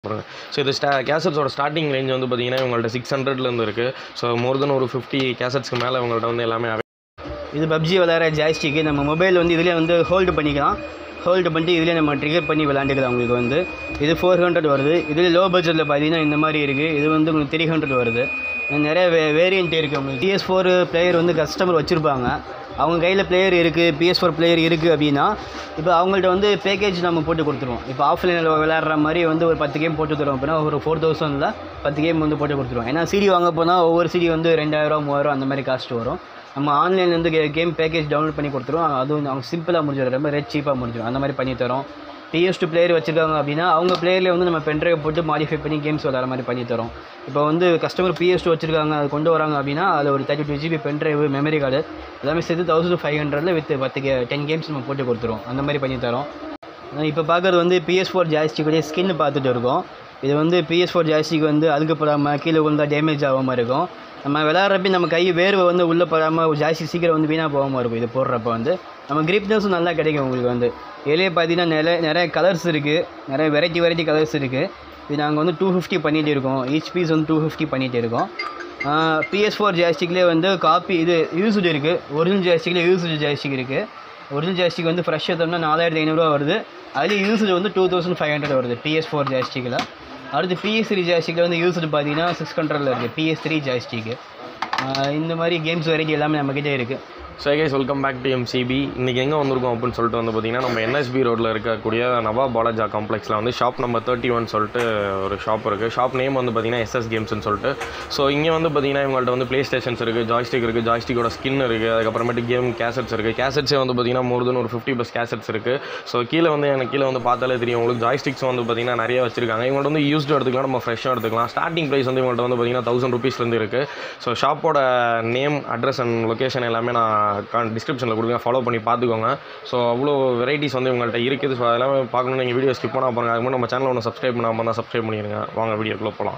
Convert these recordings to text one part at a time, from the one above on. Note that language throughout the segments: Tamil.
பாருங்க ஸோ இது ஸ்டா கேசட்ஸோட ஸ்டார்டிங் ரேஞ்ச் வந்து பார்த்தீங்கன்னா உங்கள்ட்ட சிக்ஸ் ஹண்ட்ரட்லேருந்து இருக்குது ஸோ மோர் தென் ஒரு ஃபிஃப்டி கேசட்ஸ்க்கு மேலே உங்கள்ட்ட வந்து எல்லாமே available இது பப்ஜி விளையாடுற ஜாய்ஸ்டிக்கு நம்ம மொபைல் வந்து இதுலேயே வந்து ஹோல்டு பண்ணிக்கலாம் ஹோல்டு பண்ணிட்டு இதுலேயே நம்ம ட்ரிகர் பண்ணி விளாண்டுக்கலாம் உங்களுக்கு வந்து இது ஃபோர் ஹண்ட்ரட் வருது இதில் லோ பட்ஜெட்டில் பார்த்தீங்கன்னா இந்த மாதிரி இருக்குது இது வந்து உங்களுக்கு த்ரீ ஹண்ட்ரட் வருது நிறைய வே வேரியன்ட் இருக்குது உங்களுக்கு பிஎஸ் ஃபோர் பிளேயர் வந்து கஸ்டமர் வச்சுருப்பாங்க அவங்க கையில் பிளேயர் இருக்குது பிஎஸ் ஃபோர் பிளேயர் இருக்குது அப்படின்னா இப்போ அவங்கள்ட்ட வந்து பேக்கேஜ் நம்ம போட்டு கொடுத்துருவோம் இப்போ ஆஃப்லைனில் விளையாடுற மாதிரி வந்து ஒரு பத்து கேம் போட்டு தருவோம் அப்படின்னா ஒரு ஃபோர் தௌசண்டில் பத்து கேம் வந்து போட்டு கொடுத்துருவோம் ஏன்னா சிடி வாங்க போனால் ஒவ்வொரு சிடி வந்து ரெண்டாயிரம் மூவாயிரம் அந்த மாதிரி காஸ்ட் வரும் நம்ம ஆன்லைன்லேருந்து கேம் பேக்கேஜ் டவுன்லோட் பண்ணி கொடுத்துருவோம் அது வந்து அவங்க சிம்பிளாக முடிஞ்சிடும் ரொம்ப ரேட் சீப்பாக முடிஞ்சிடும் அந்த மாதிரி பண்ணி தரோம் பிஎஸ் டூ பிளேயர் வச்சுருக்காங்க அப்படின்னா அவங்க பிளேயர்லேயே வந்து நம்ம பென்ட்ரைவ் போட்டு மாடிஃபை பண்ணி கேம்ஸ் விளாட்ற மாதிரி பண்ணி தரோம் இப்போ வந்து கஸ்டமர் பிஎஸ் டூ வச்சுருக்காங்க அது கொண்டு வராங்க அப்படின்னா அதில் ஒரு thirty two GB pendrive memory card எல்லாமே சேர்த்து தௌசண்ட் ஃபைவ் ஹண்ட்ரடில் வித் பத்து கே டென் கேம்ஸ் நம்ம போட்டு கொடுத்துருவோம் அந்த மாதிரி பண்ணி தரோம் இப்போ பார்க்குறது வந்து பிஎஸ் ஃபோர் ஜாய்ஸ்டிக்குடைய ஸ்கின் பார்த்துட்டு இருக்கோம் இது வந்து பிஎஸ் ஃபோர் ஜாய்ஸ்டிக் வந்து அழுக்கப்படாமல் கீழே விழுந்தா டேமேஜ் ஆகாமல் இருக்கும் நம்ம விளாட்றப்ப நம்ம கை வேர்வை வந்து உள்ளே படாமல் ஜாஸ்தி சீக்கிரம் வந்து வீணாக போகாமல் இருக்கும் இது போடுறப்ப வந்து நம்ம கிரிப்னஸும் நல்லா கிடைக்கும் உங்களுக்கு வந்து இதுலேயே பார்த்தீங்கன்னா நிறைய நிறைய கலர்ஸ் இருக்குது நிறைய வெரைட்டி வெரைட்டி கலர்ஸ் இருக்குது இது நாங்கள் வந்து டூ ஃபிஃப்டி பண்ணிகிட்டு இருக்கோம் ஈச் பீஸ் வந்து டூ ஃபிஃப்டி பண்ணிகிட்டு இருக்கோம் பிஎஸ் ஃபோர் ஜாஸ்டிக்லேயே வந்து காப்பி இது யூஸ்டு இருக்குது ஒரிஜினல் ஜாஸ்டிக்லேயே யூஸ்டு ஜாஸ்டிக் இருக்குது ஒரிஜினல் ஜாஸ்டிக் வந்து ஃப்ரெஷ் எடுத்தோம்னா நாலாயிரத்தி ஐநூறுரூவா வருது அதுலேயும் யூஸ்டு வந்து டூ தௌசண்ட் ஃபைவ் ஹண்ட்ரட் வருது பிஎஸ் ஃபோர் ஜாஸ்டிக்கில் அடுத்து பிஎஸ் த்ரீ ஜாஸ்டிக்கில் வந்து யூஸ்டு பார்த்தீங்கன்னா சிக்ஸ் ஹண்ட்ரடில் இருக்குது பிஎஸ் த்ரீ ஜாஸ்டிக்கு இந்த மாதிரி கேம்ஸ் வெரைட்டி எல்லாமே நம்மக்கிட்டே இருக்குது so guys welcome back to MCP இன்றைக்கி எங்கே வந்திருக்கோம் அப்படின்னு சொல்லிட்டு வந்து பார்த்தீங்கன்னா நம்ம என்எஸ்பி ரோட்டில் இருக்கக்கூடிய நவா பாலாஜா காம்ப்ளெக்ஸில் வந்து ஷாப் நம்பர் தேர்ட்டி ஒன் சொல்லிட்டு ஒரு ஷாப் இருக்குது ஷாப் நேம் வந்து பார்த்தீங்கன்னா எஸ்எஸ் கேம்ஸ்னு சொல்லிட்டு ஸோ இங்கே வந்து பார்த்தீங்கன்னா இவங்கள்ட்ட வந்து ப்ளே ஸ்டேஷன்ஸ் இருக்குது ஜாய்ஸ்டிக் இருக்குது ஜாய்ஸ்டிக்கோட ஸ்கின் இருக்குது அதுக்கப்புறமேட்டு கேம் கேசட்ஸ் இருக்குது கேசட்ஸே வந்து பார்த்தீங்கன்னா மோர் தென் ஒரு ஃபிஃப்டி ப்ளஸ் கேசட்ஸ் இருக்குது ஸோ கீழே வந்து எனக்கு கீழே வந்து பார்த்தாலே தெரியும் உங்களுக்கு ஜாய்ஸ்டிக்ஸ் வந்து பார்த்தீங்கன்னா நிறைய வச்சிருக்காங்க இவங்கள்ட்ட வந்து யூஸ்டு எடுத்துக்கலாம் நம்ம ஃப்ரெஷ்ஷாக எடுத்துக்கலாம் ஸ்டார்டிங் ப்ரைஸ் வந்து இவங்கள்ட்ட வந்து பார்த்தீங்கன்னா தௌசண்ட் ருபீஸ்லேருந்து இருக்குது ஸோ ஷாப்போட நேம் அட்ரஸ் அண்ட் லொக்கேஷன் எல்லாமே நான் டிஸ்கிரிப்ஷனில் கொடுங்க ஃபாலோ பண்ணி பார்த்துக்கோங்க ஸோ அவ்வளோ வெரைட்டிஸ் வந்து உங்கள்கிட்ட இருக்குது ஸோ அதெல்லாம் பார்க்கணும் நீங்கள் வீடியோ ஸ்கிப் பண்ணால் பாருங்கள் அதுக்கு முன்னாடி நம்ம சேனல் ஒன்று சப்ஸ்கிரைப் பண்ணாமல் தான் சப்ஸ்கிரைப் பண்ணிடுங்க வாங்க வீடியோக்குள்ளே போகலாம்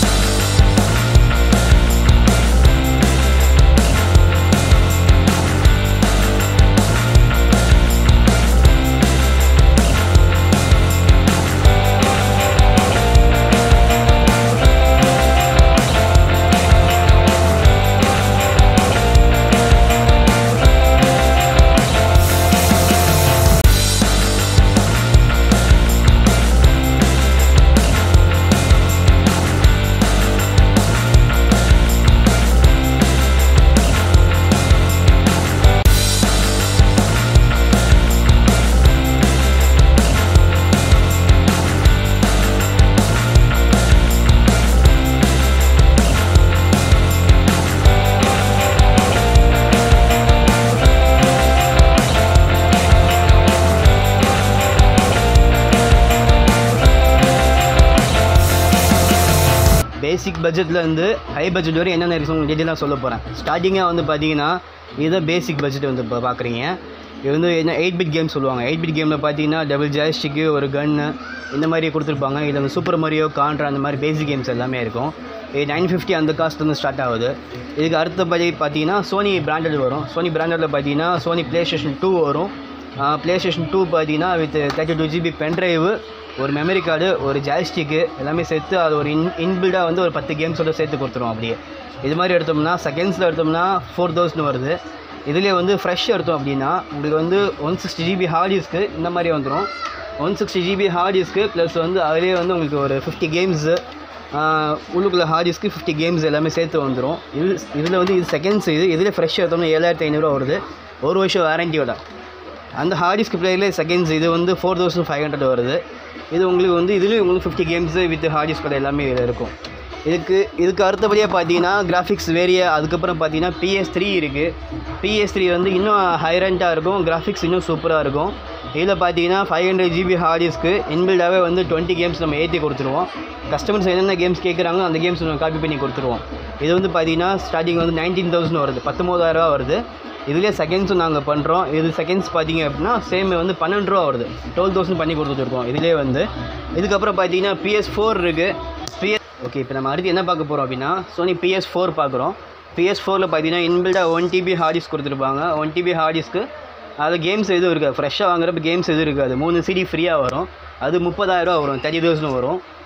பேசிக் பட்ஜெட்லேருந்து ஹை பட்ஜெட் வரை என்னென்ன இருக்குது உங்களுக்கு டீட்டெயிலாக சொல்ல போகிறேன் ஸ்டார்டிங்காக வந்து பார்த்தீங்கன்னா இதுதான் பேசிக் பட்ஜெட் வந்து இப்போ பார்க்குறீங்க இது வந்து என்ன எயிட் பிட் கேம் சொல்லுவாங்க எயிட் பிட் கேமில் பார்த்தீங்கன்னா டபுள் ஜாய்ஸ்டிக்கு ஒரு கன்னு இந்த மாதிரி கொடுத்துருப்பாங்க இதில் வந்து சூப்பர் மரியோ கான்ட்ரா அந்த மாதிரி பேசிக் கேம்ஸ் எல்லாமே இருக்கும் இது நைன் ஃபிஃப்டி அந்த காஸ்ட் வந்து ஸ்டார்ட் ஆகுது இதுக்கு அடுத்தபடி பார்த்தீங்கன்னா சோனி பிராண்டட் வரும் சோனி பிராண்டடில் பார்த்தீங்கன்னா சோனி ப்ளே ஸ்டேஷன் டூ வரும் ப்ளே ஸ்டேஷன் டூ பார்த்தீங்கன்னா with thirty two GB pendrive ஒரு மெமரி கார்டு ஒரு ஜாய்ஸ்டிக்கு எல்லாமே சேர்த்து அது ஒரு இன் இன்பில்டாக வந்து ஒரு பத்து கேம்ஸோட சேர்த்து கொடுத்துரும் அப்படியே இது மாதிரி எடுத்தோம்னா செகண்ட்ஸில் எடுத்தோம்னா ஃபோர் தௌசண்ட் வருது இதுலேயே வந்து ஃப்ரெஷ் எடுத்தோம் அப்படின்னா உங்களுக்கு வந்து one sixty GB hard disk இந்த மாதிரி வந்துடும் one sixty GB hard disk plus வந்து அதுலேயே வந்து உங்களுக்கு ஒரு ஃபிஃப்டி கேம்ஸு உள்ளுக்குள்ளே ஹார்ட் டிஸ்க்கு ஃபிஃப்டி கேம்ஸ் எல்லாமே சேர்த்து வந்துடும் இது இதில் வந்து இது செகண்ட்ஸ் இது இதில் ஃப்ரெஷ் எடுத்தோம்னா ஏழாயிரத்தி ஐநூறுரூவா வருது ஒரு வருஷம் வாரண்டியோட அந்த ஹார்ட் டிஸ்க் பிளேயர்லேயே செகண்ட்ஸ் இது வந்து ஃபோர் தௌசண்ட் ஃபைவ் ஹண்ட்ரட் வருது இது உங்களுக்கு வந்து இதுலேயும் உங்களுக்கு fifty games with hard disk எல்லாமே இதில் இருக்கும் இதுக்கு இதுக்கு அடுத்தபடியாக பார்த்தீங்கன்னா கிராஃபிக்ஸ் வேரிய அதுக்கப்புறம் பார்த்தீங்கன்னா பிஎஸ் த்ரீ இருக்குது பிஎஸ் த்ரீ வந்து இன்னும் ஹைரண்ட்டாக இருக்கும் கிராஃபிக்ஸ் இன்னும் சூப்பராக இருக்கும் இதில் பார்த்தீங்கன்னா five hundred GB hard disk இன்பில்டாகவே வந்து டுவெண்ட்டி கேம்ஸ் நம்ம ஏற்றி கொடுத்துருவோம் கஸ்டமர்ஸ் என்னென்ன கேம்ஸ் கேட்குறாங்களோ அந்த கேம்ஸ் நம்ம காப்பி பண்ணி கொடுத்துருவோம் இது வந்து பார்த்தீங்கன்னா ஸ்டார்டிங் வந்து நைன்டீன் தௌசண்ட் வருது பத்தொம்போதாயிரரூவா வருது இதுலேயே செகண்ட்ஸும் நாங்கள் பண்ணுறோம் இது செகண்ட்ஸ் பார்த்தீங்க அப்படின்னா சேம் வந்து பன்னெண்டு ரூபா வருது டுவெல் தௌசண்ட் பண்ணி கொடுத்துருக்கோம் இதிலே வந்து இதுக்கப்புறம் பார்த்தீங்கன்னா பிஎஸ் ஃபோர் இருக்குது பிஎஸ் ஓகே இப்போ நம்ம அடுத்து என்ன பார்க்க போகிறோம் அப்படின்னா சோனி பிஎஸ் ஃபோர் பார்க்குறோம் பிஎஸ் ஃபோரில் பார்த்தீங்கன்னா இன்பில்டாக ஒன் டிபி ஹார்ட் டிஸ்க் கொடுத்துருப்பாங்க ஒன் டிபி ஹார்ட் டிஸ்க்கு அதில் கேம்ஸ் எதுவும் இருக்காது ஃப்ரெஷ்ஷாக வாங்குறப்ப கேம்ஸ் எதுவும் இருக்காது மூணு சிடி ஃப்ரீயாக வரும் அது முப்பதாயிரரூவா வரும் தேர்ட்டி தௌசண்ட் வரும்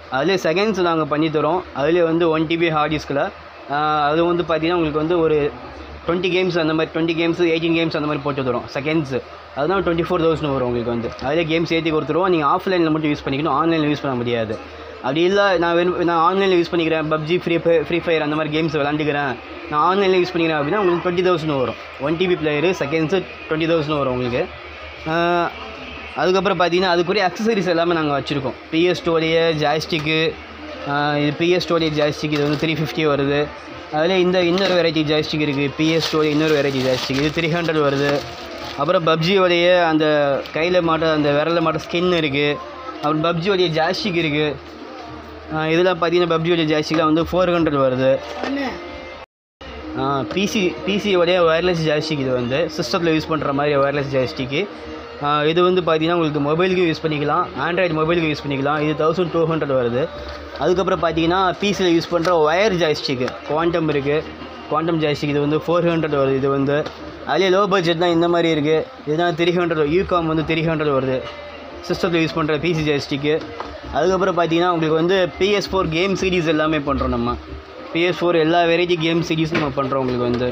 அதுலேயே செகண்ட்ஸ் நாங்கள் பண்ணி தரோம் அதுலேயே வந்து ஒன் டிபி ஹார்ட் டிஸ்கில் அது வந்து பார்த்தீங்கன்னா உங்களுக்கு வந்து ஒரு டுவெண்ட்டி கேம்ஸ் அந்த மாதிரி டுவெண்ட்டி கேம்ஸ் எயிட்டீன் கேம்ஸ் அந்த மாதிரி போட்டு தரும் செகண்ட்ஸ் அதுதான் டுவெண்ட்டி ஃபோர் தௌசண்ட் வரும் உங்களுக்கு வந்து அதிலே கேம்ஸ் ஏற்றி கொடுத்துருவோம் நீங்கள் ஆஃப்லைனில் மட்டும் யூஸ் பண்ணிக்கணும் ஆன்லைனில் யூஸ் பண்ண முடியாது அப்படி இல்லை நான் வெறும் நான் ஆன்லைனில் யூஸ் பண்ணிக்கிறேன் PUBG Free Fire Free Fire அந்த மாதிரி கேம்ஸ் விளாண்டுக்கிறேன் நான் ஆன்லைனில் யூஸ் பண்ணிக்கிறேன் அப்படின்னா உங்களுக்கு டுவெண்ட்டி தௌசண்ட் வரும் one TB player seconds twenty thousand வரும் உங்களுக்கு ஆஹ் அதுக்கப்புறம் பார்த்தீங்கன்னா அதுக்குரிய அக்சசரிஸ் எல்லாமே நாங்கள் வச்சுருக்கோம் பிஎஸ் ஸ்டோரிய ஜாய்ஸ்டிக்கு இது பிஎஸ் ஸ்டோரிய ஜாய்ஸ்டிக் இது வந்து த்ரீ ஃபிஃப்டி வருது அதில் இந்த இன்னொரு வெரைட்டி ஜாய்ஸ்டிக் இருக்குது பிஎஸ் ஸ்டோரி இன்னொரு வெரைட்டி ஜாய்ஸ்டிக் இது த்ரீ ஹண்ட்ரட் வருது அப்புறம் பப்ஜியோடைய அந்த கையில் மாட்ட அந்த விரலில் மாட்ட ஸ்கின் இருக்குது அப்புறம் பப்ஜியோடைய ஜாய்ஸ்டிக் இருக்குது இதெல்லாம் பார்த்தீங்கன்னா பப்ஜியோடைய ஜாய்ஸ்டிக்லாம் வந்து ஃபோர் ஹண்ட்ரட் வருது பிசி பிசியோடைய ஒயர்லெஸ் ஜாய்ஸ்டிக் இது வந்து சிஸ்டத்தில் யூஸ் பண்ணுற மாதிரி ஒயர்லெஸ் ஜாய்ஸ்டிக்கு இது வந்து பார்த்தீங்கன்னா உங்களுக்கு மொபைலுக்கும் யூஸ் பண்ணிக்கலாம் ஆண்ட்ராய்டு மொபைலுக்கு யூஸ் பண்ணிக்கலாம் இது தௌசண்ட் டூ ஹண்ட்ரட் வருது அதுக்கப்புறம் பார்த்தீங்கன்னா பிசியில் யூஸ் பண்ணுற ஒயர் ஜாய்ஸ்டிக்கு குவாண்டம் இருக்குது குவாண்டம் ஜாய்ஸ்டிக் இது வந்து ஃபோர் ஹண்ட்ரட் வருது இது வந்து அதுலேயே லோ பட்ஜெட் தான் இந்த மாதிரி இருக்குது இதுதான் த்ரீ ஹண்ட்ரட் யூகாம் வந்து த்ரீ ஹண்ட்ரட் வருது சிஸ்டத்தில் யூஸ் பண்ணுற பிசி ஜாய்ஸ்டிக்கு அதுக்கப்புறம் பார்த்தீங்கன்னா உங்களுக்கு வந்து பிஎஸ் ஃபோர் கேம் சீரிஸ் எல்லாமே பண்ணுறோம் நம்ம பிஎஸ் ஃபோர் எல்லா வெரைட்டி கேம் சீரிஸும் நம்ம பண்ணுறோம் உங்களுக்கு வந்து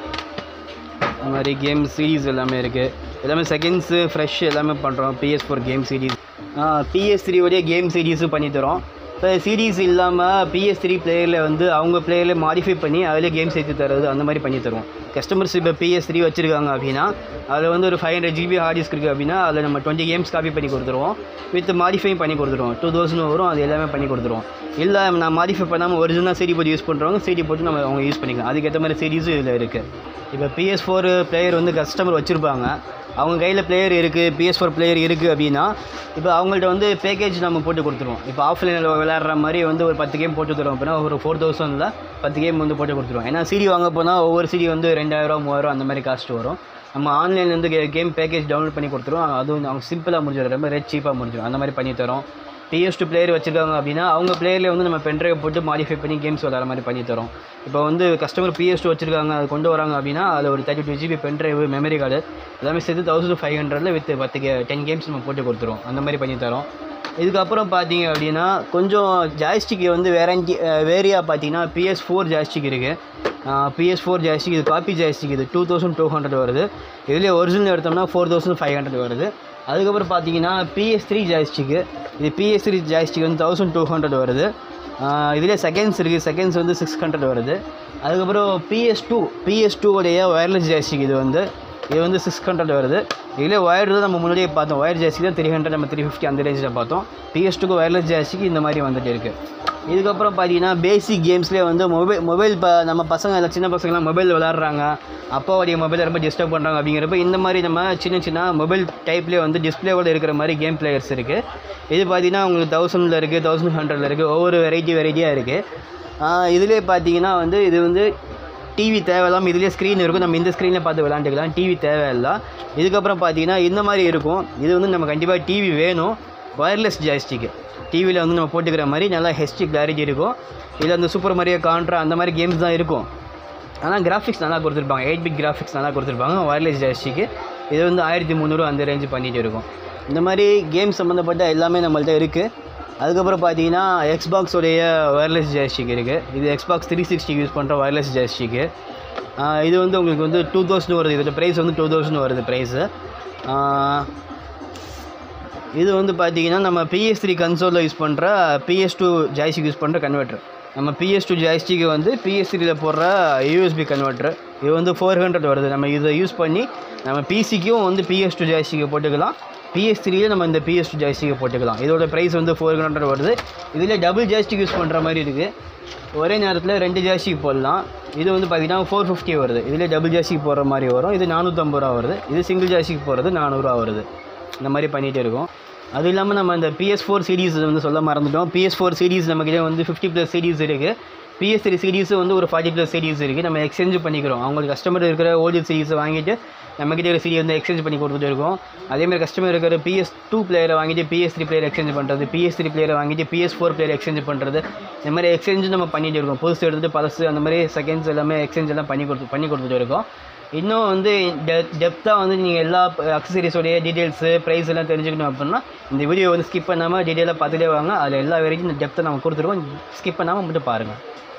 இந்த மாதிரி கேம் சீரிஸ் எல்லாமே இருக்குது எல்லாமே செகண்ட்ஸு ஃப்ரெஷ் எல்லாமே பண்ணுறோம் PS four game series PS த்ரீயோடைய கேம் சீரிஸும் பண்ணித்தரோம் இப்போ சீரிஸ் இல்லாமல் பிஎஸ் த்ரீ பிளேயரில் வந்து அவங்க பிளேயரில் மாடிஃபை பண்ணி அதில் கேம் சேர்த்து தரது அந்த மாதிரி பண்ணி தருவோம் கஸ்டமர்ஸ் இப்போ பிஎஸ் த்ரீ வச்சுருக்காங்க அப்படின்னா அதில் வந்து ஒரு five hundred GB hard disk இருக்குது அப்படின்னா அதில் நம்ம டுவெண்ட்டி கேம்ஸ் காப்பி பண்ணி கொடுத்துருவோம் வித் மாடிஃபையும் பண்ணி கொடுத்துருவோம் டூ தௌசண்ட் வரும் அது எல்லாமே பண்ணி கொடுத்துருவோம் இல்லை நான் மாடிஃபை பண்ணாமல் ஒரிஜினல் சிடி போட்டு யூஸ் பண்ணுறவங்க சிடி போட்டு நம்ம அவங்க யூஸ் பண்ணிக்கலாம் அதுக்கேற்ற மாதிரி சீரிஸும் இதில் இருக்குது இப்போ பிஎஸ் ஃபோர் பிளேயர் வந்து கஸ்டமர் வச்சுருப்பாங்க அவங்க கையில் பிளேயர் இருக்குது பிஎஸ் ஃபோர் பிளேயர் இருக்குது அப்படின்னா இப்போ அவங்கள்ட்ட வந்து பேக்கேஜ் நம்ம போட்டு கொடுத்துருவோம் இப்போ ஆஃப்லைனில் விளையாடுற மாதிரி வந்து ஒரு பத்து கேம் போட்டு தருவோம் அப்படின்னா ஒரு ஃபோர் தௌசண்டில் பத்து கேம் வந்து போட்டு கொடுத்துருவோம் ஏன்னா சிடி வாங்க போனால் ஒவ்வொரு சிடி வந்து ரெண்டாயிரம் மூவாயிரம் அந்த மாதிரி காஸ்ட் வரும் நம்ம ஆன்லைன்லேருந்து கேம் பேக்கேஜ் டவுன்லோட் பண்ணி கொடுத்துருவோம் அதுவும் அவங்க சிம்பிளாக முடிஞ்சிடும் ரொம்ப ரேட் சீப்பாக முடிஞ்சிடும் அந்த மாதிரி பண்ணி தரோம் பிஎஸ் டூ பிளேயர் வச்சுருக்காங்க அப்படின்னா அவங்க பிளேயரில் வந்து நம்ம பென்ட்ரைவ் போட்டு மாடிஃபை பண்ணி கேம்ஸ் விளாட்ற மாதிரி பண்ணி தரோம் இப்போ வந்து கஸ்டமர் பிஎஸ் டூ வச்சுருக்காங்க அது கொண்டு வராங்க அப்படின்னா அதில் ஒரு thirty two GB pendrive memory card எல்லாமே சேர்த்து தௌசண்ட் ஃபைவ் ஹண்ட்ரடில் வித் பத்து கே டென் கேம்ஸ் நம்ம போட்டு கொடுத்துருவோம் அந்த மாதிரி பண்ணி தரோம் இதுக்கப்புறம் பார்த்தீங்க அப்படின்னா கொஞ்சம் ஜாய்ஸ்டிக் வந்து வேரண்டி வேரியா பார்த்தீங்கன்னா பிஎஸ் ஃபோர் ஜாய்ஸ்டிக் இருக்குது பிஎஸ் ஃபோர் ஜாய்ஸ்டிக் இது காப்பி ஜாய்ஸ்டிக் இது டூ தௌசண்ட் டூ ஹண்ட்ரட் வருது இதுலேயே ஒரிஜினல் எடுத்தோம்னா ஃபோர் தௌசண்ட் ஃபைவ் ஹண்ட்ரட் வருது அதுக்கப்புறம் பார்த்தீங்கன்னா பிஎஸ் த்ரீ ஜாய்ஸ்டிக்கு இது பிஎஸ் த்ரீ ஜாய்ஸ்டிக் வந்து தௌசண்ட் டூ ஹண்ட்ரட் வருது இதிலே செகண்ட்ஸ் இருக்குது செகண்ட்ஸ் வந்து சிக்ஸ் ஹண்ட்ரட் வருது அதுக்கப்புறம் பிஎஸ் டூ பிஎஸ் டூவோடைய ஒயர்லெஸ் ஜாய்ஸ்டிக் இது வந்து இது வந்து சிக்ஸ் ஹண்ட்ரட் வருது இதிலே ஒயர் தான் நம்ம முன்னாடியே பார்த்தோம் ஒயர் ஜாஸ்தி தான் த்ரீ ஹண்ட்ரட் நம்ம த்ரீ ஃபிஃப்டி அந்த ரேஞ்சில் பார்த்தோம் பிஎஸ் டூக்கு ஒயர்லெஸ் ஜாஸ்திக்கு இந்த மாதிரி வந்துட்டு இருக்குது இதுக்கப்புறம் பார்த்தீங்கன்னா பேசிக் கேம்ஸ்லேயே வந்து மொபைல் மொபைல் இப்போ நம்ம பசங்க எல்லாம் சின்ன பசங்களாம் மொபைல் விளாட்றாங்க அப்பாவுடைய மொபைலை ரொம்ப டிஸ்டர்ப் பண்ணுறாங்க அப்படிங்கிறப்ப இந்த மாதிரி நம்ம சின்ன சின்ன மொபைல் டைப்லேயே வந்து டிஸ்பிளேவோட இருக்கிற மாதிரி கேம் பிளேயர்ஸ் இருக்குது இது பார்த்தீங்கன்னா உங்களுக்கு தௌசண்டில் இருக்குது தௌசண்ட் ஹண்ட்ரடில் இருக்குது ஒவ்வொரு வெரைட்டி வெரைட்டியாக இருக்குது இதிலே பார்த்தீங்கன்னா வந்து இது வந்து டிவி தேவையில்லாமல் இதுலேயே ஸ்க்ரீன் இருக்கும் நம்ம இந்த ஸ்க்ரீனில் பார்த்து விளாண்டுக்கலாம் டிவி தேவையில்ல இதுக்கப்புறம் பார்த்தீங்கன்னா இந்த மாதிரி இருக்கும் இது வந்து நம்ம கண்டிப்பாக டிவி வேணும் ஒயர்லெஸ் ஜாய்ஸ்டிக்கு டிவியில் வந்து நம்ம போட்டுக்கிற மாதிரி நல்லா ஹெச்டி கிளாரிட்டி இருக்கும் இதில் அந்த சூப்பர் மரியோ கான்ட்ரா அந்த மாதிரி கேம்ஸ் தான் இருக்கும் ஆனால் கிராஃபிக்ஸ் நல்லா கொடுத்துருப்பாங்க எயிட் பிட் கிராஃபிக்ஸ் நல்லா கொடுத்துருப்பாங்க ஒயர்லெஸ் ஜாய்ஸ்டிக்கு இது வந்து ஆயிரத்தி முந்நூறு அந்த ரேஞ்சு பண்ணிகிட்டு இருக்கும் இந்த மாதிரி கேம் சம்மந்தப்பட்ட எல்லாமே நம்மள்ட்ட இருக்குது அதுக்கப்புறம் பார்த்தீங்கன்னா எக்ஸ்பாக்ஸோடைய ஒயர்லெஸ் ஜாய்ஸ்டிக் இருக்குது இது எக்ஸ்பாக்ஸ் த்ரீ சிக்ஸ்டி யூஸ் பண்ணுற ஒயர்லெஸ் ஜாய்ஸ்டிக்கு இது வந்து உங்களுக்கு வந்து டூ தௌசண்ட் வருது இதோட ப்ரைஸ் வந்து டூ தௌசண்ட் வருது ப்ரைஸு இது வந்து பார்த்தீங்கன்னா நம்ம பிஎஸ் த்ரீ கன்சோலில் யூஸ் பண்ணுற பிஎஸ் டூ ஜாய்ஸ்டிக் யூஸ் பண்ணுற கன்வெர்ட்டர் நம்ம பிஎஸ் டூ ஜாய்ஸ்டிக்கு வந்து பிஎஸ் த்ரீயில் போடுற யூஎஸ்பி கன்வெர்ட்டர் இது வந்து ஃபோர் ஹண்ட்ரட் வருது நம்ம இதை யூஸ் பண்ணி நம்ம பிசிக்கும் வந்து பிஎஸ் டூ ஜாய்ஸ்டிக்கை போட்டுக்கலாம் பிஎஸ் த்ரீயில் நம்ம இந்த பிஎஸ் டூ ஜாய்ஸ்டிக்கை போட்டுக்கலாம் இதோட ப்ரைஸ் வந்து ஃபோர் ஹண்ட்ரட் வருது இதில் டபுள் ஜாய்ஸ்டிக் யூஸ் பண்ணுற மாதிரி இருக்குது ஒரே நேரத்தில் ரெண்டு ஜாய்ஸ்டிக் போடலாம் இது வந்து பார்த்தீங்கன்னா ஃபோர் ஃபிஃப்டி வருது இதில் டபுள் ஜாய்ஸ்டிக் போடுற மாதிரி வரும் இது நானூற்றம்பது ரூபா வருது இது சிங்கிள் ஜாய்ஸ்டிக் போடுறது நானூறுரூவா வருது இந்த மாதிரி பண்ணிகிட்டே இருக்கோம் அது இல்லாமல் நம்ம இந்த பிஎஸ் ஃபோர் சீரிஸ் வந்து சொல்ல மறந்துட்டோம் பிஎஸ் ஃபோர் சீரிஸ் நம்மக்கிட்ட வந்து ஃபிஃப்டி ப்ளஸ் சீரிஸ் இருக்குது பிஎஸ் த்ரீ சீரிஸ் வந்து ஒரு ஃபார்ட்டி ப்ளஸ் சீரிஸ் இருக்குது நம்ம எக்ஸ்சேஞ்ச் பண்ணிக்கிறோம் அவங்களுக்கு கஸ்டமர் இருக்கிற ஓல்டு சீரிஸை வாங்கிட்டு நம்மக்கிட்ட ஒரு சீரி வந்து எக்ஸ்சேஞ்ச் பண்ணி கொடுத்துட்டு இருக்கோம் அதேமாதிரி கஸ்டமர் இருக்கிற பிஎஸ் டூ பிளேயரை வாங்கிட்டு பிஎஸ் த்ரீ பிளேயர் எக்ஸ்சேஞ்ச் பண்ணுறது பிஎஸ் த்ரீ பிளேயரை வாங்கிட்டு பிஎஸ் ஃபோர் பிளேயர் எக்ஸ்சேஞ்ச் பண்ணுறது இந்த மாதிரி எக்ஸ்சேஞ்ச் நம்ம பண்ணிட்டு இருக்கோம் புதுசு எடுத்துகிட்டு பழசு அந்த மாதிரி செகண்ட்ஸ் எல்லாமே எக்ஸ்சேஞ்ச் எல்லாம் பண்ணி கொடுத்து பண்ணி கொடுத்துட்டு இருக்கோம் இன்னும் வந்து டெப்த்தாக வந்து நீங்கள் எல்லா அக்சசரிஸோடைய டீட்டெயில்ஸு ப்ரைஸ் எல்லாம் தெரிஞ்சுக்கணும் அப்படின்னா இந்த வீடியோ வந்து ஸ்கிப் பண்ணாமல் டீட்டெயிலாக பார்த்துட்டே வாங்க அதில் எல்லா வரைக்கும் இந்த டெப்த்தை நம்ம கொடுத்துருக்கோம் ஸ்கிப் பண்ணாமல் மட்டும் பாருங்கள்